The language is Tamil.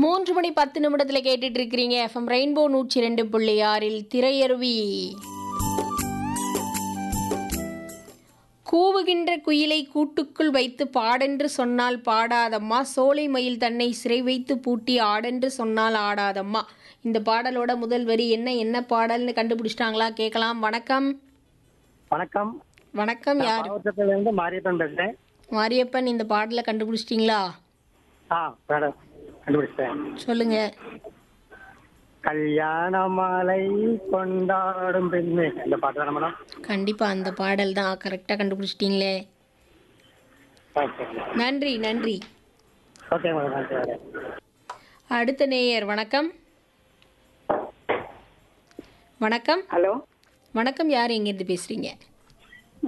மூன்று மணி பத்து நிமிடத்தில் கேட்டுட்டு இருக்கிறீங்க எஃப்எம் ரெயின்போ நூற்றி ரெண்டு புள்ளி ஆறில் திரையருவி கூவுகின்ற குயிலை கூட்டுக்குள் வைத்து பாடென்று சொன்னால் பாடாதம்மா சோலை மயில் தன்னை சிறை வைத்து பூட்டி ஆடென்று சொன்னால் ஆடாதம்மா இந்த பாடலோட முதல் வரி என்ன என்ன பாடல்னு கண்டுபிடிச்சிட்டாங்களா கேட்கலாம் வணக்கம் வணக்கம் வணக்கம் யார் மாவட்டத்துல இருந்து மாரியப்பன் பேசுறேன் மாரியப்பன் இந்த பாடலை கண்டுபிடிச்சிட்டிங்களா ஆ மேடம் கண்டுபிடிச்சிட்டேன் சொல்லுங்க கல்யாண மாலை கொண்டாடும் பெண்ணு இந்த பாட்டு தானே மேடம் கண்டிப்பா அந்த பாடல் தான் கரெக்டாக கண்டுபிடிச்சிட்டிங்களே ஓகே நன்றி நன்றி ஓகே மேடம் நன்றி மேடம் அடுத்த நேயர் வணக்கம் வணக்கம் ஹலோ வணக்கம் யார் எங்கேருந்து பேசுறீங்க